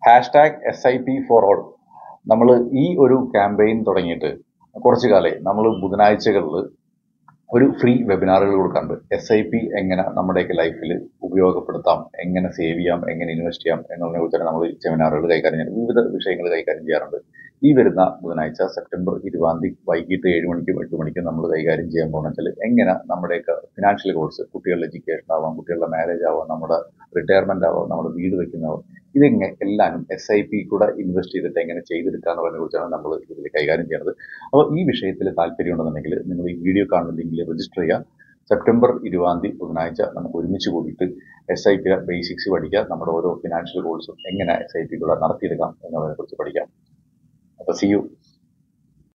hashtag S I P for all നമ്മൾ ഈ ഒരു ക്യാമ്പയിൻ തുടങ്ങിയിട്ട് കുറച്ചു കാലമായി നമ്മൾ ബുധനാഴ്ചകളിൽ ഒരു ഫ്രീ വെബിനാറുകൾ കൊടുക്കാറുണ്ട് എസ് ഐ പി എങ്ങനെ നമ്മുടെയൊക്കെ ലൈഫിൽ ഉപയോഗപ്പെടുത്താം എങ്ങനെ സേവ് ചെയ്യാം എങ്ങനെ ഇൻവെസ്റ്റ് ചെയ്യാം എന്നതിനെ കുറിച്ചാണ് നമ്മൾ സെമിനാറുകൾ കൈകാര്യം ചെയ്യുന്നത് വിവിധ വിഷയങ്ങൾ കൈകാര്യം ചെയ്യാറുണ്ട് ഈ വരുന്ന ബുധനാഴ്ച സെപ്റ്റംബർ ഇരുപതാം തീയതി വൈകിട്ട് ഏഴ് മണിക്കും എട്ട് മണിക്കും നമ്മൾ കൈകാര്യം ചെയ്യാൻ പോകുന്ന വെച്ചാൽ എങ്ങനെ നമ്മുടെയൊക്കെ ഫിനാൻഷ്യൽ ഗോൾസ് കുട്ടികളുടെ എഡ്യൂക്കേഷൻ ആവാം കുട്ടികളുടെ മാരേജ് ആവാം നമ്മുടെ റിട്ടയർമെന്റ് ആവാം നമ്മുടെ വീട് വെക്കുന്നതാവാം ഇതെങ്ങനെ എല്ലാനും എസ് ഐ പി കൂടെ ഇൻവെസ്റ്റ് ചെയ്തിട്ട് എങ്ങനെ ചെയ്തെടുക്കുക എന്നുള്ളതിനെ കുറിച്ചാണ് നമ്മൾ ഇതിൽ കൈകാര്യം ചെയ്യുന്നത് അപ്പോൾ ഈ വിഷയത്തിൽ താല്പര്യമുണ്ടെന്നുണ്ടെങ്കിൽ നിങ്ങൾ ഈ വീഡിയോ കാണുന്ന ലിങ്കിൽ രജിസ്റ്റർ ചെയ്യുക സെപ്റ്റംബർ ഇരുപതാം തീയതി ബുധനാഴ്ച നമുക്ക് ഒരുമിച്ച് കൂടിയിട്ട് എസ് ഐ പി ബേസിക്സ് പഠിക്കുക നമ്മുടെ ഓരോ ഫിനാൻഷ്യൽ ഗോൾസും എങ്ങനെ എസ് ഐ പി കൂടെ നടത്തിയെടുക്കാം എന്നുള്ളതിനെ കുറിച്ച് പഠിക്കാം അപ്പോൾ സി യു